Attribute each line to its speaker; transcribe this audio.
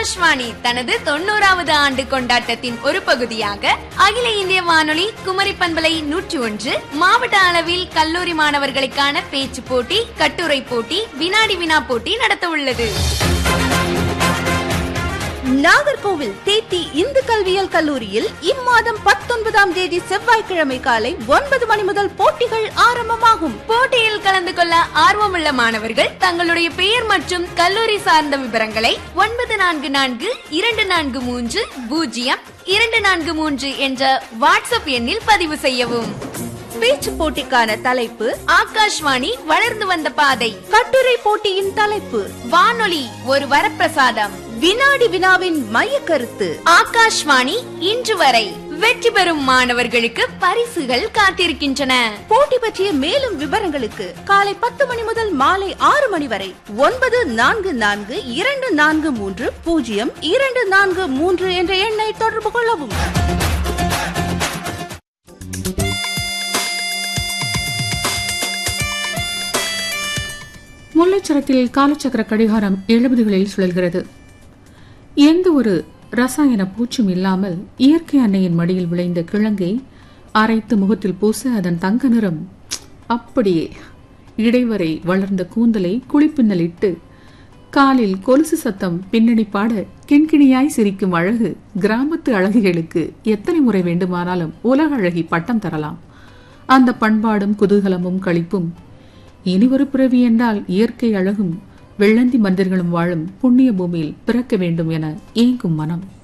Speaker 1: ஆகாஷ்வாணி தனது தொண்ணூறாவது ஆண்டு கொண்டாட்டத்தின் ஒரு பகுதியாக அகில இந்திய வானொலி குமரி பண்பலை நூற்றி ஒன்று மாவட்ட அளவில் கல்லூரி மாணவர்களுக்கான பேச்சு போட்டி கட்டுரை போட்டி வினாடி வினா போட்டி நடத்த உள்ளது
Speaker 2: நாகர்கோவில் தேத்தி இந்து கல்வியியல் கல்லூரியில் இம்மாதம் பத்தொன்பதாம் தேதி செவ்வாய்க்கிழமை காலை ஒன்பது மணி முதல் போட்டிகள் ஆரம்பமாகும்
Speaker 1: போட்டியில் கலந்து கொள்ள ஆர்வமுள்ள மாணவர்கள் தங்களுடைய பெயர் மற்றும் கல்லூரி சார்ந்த விவரங்களை ஒன்பது நான்கு நான்கு இரண்டு நான்கு மூன்று பூஜ்ஜியம் இரண்டு நான்கு மூன்று என்ற வாட்ஸ்அப் எண்ணில் பதிவு செய்யவும்
Speaker 2: பேச்சு போட்டிக்கான தலைப்பு
Speaker 1: ஆகாஷ்வாணி வளர்ந்து வந்த பாதை
Speaker 2: கட்டுரை போட்டியின் தலைப்பு
Speaker 1: வானொலி ஒரு வரப்பிரசாதம்
Speaker 2: வினாடி வினாவின் மைய கருத்து
Speaker 1: ஆகாஷ்வாணி இன்று வரை வெற்றி பெறும் மாணவர்களுக்கு பரிசுகள் காத்திருக்கின்றன
Speaker 2: போட்டி பற்றிய மேலும் விவரங்களுக்கு காலை பத்து மணி முதல் மாலை ஆறு மணி வரை ஒன்பது நான்கு நான்கு இரண்டு நான்கு மூன்று பூஜ்ஜியம் இரண்டு நான்கு மூன்று என்ற எண்ணை தொடர்பு கொள்ளவும்
Speaker 3: முல்லைச்சரத்தில் காலச்சக்கர கடிகாரம் எழுபதுகளில் சுழல்கிறது எந்த ஒரு ரசாயன பூச்சும் இல்லாமல் இயற்கை அன்னையின் மடியில் விளைந்த கிழங்கை அரைத்து முகத்தில் பூச அதன் தங்க நிறம் அப்படியே இடைவரை வளர்ந்த கூந்தலை குளிப்பின்னலிட்டு காலில் கொலுசு சத்தம் பின்னணி பாட கிண்கிணியாய் சிரிக்கும் அழகு கிராமத்து அழகிகளுக்கு எத்தனை முறை வேண்டுமானாலும் உலக அழகி பட்டம் தரலாம் அந்த பண்பாடும் குதூகலமும் களிப்பும் இனி ஒரு பிறவி என்றால் இயற்கை அழகும் வெள்ளந்தி மந்திர்களும் வாழும் புண்ணிய பூமியில் பிறக்க வேண்டும் என ஏங்கும் மனம்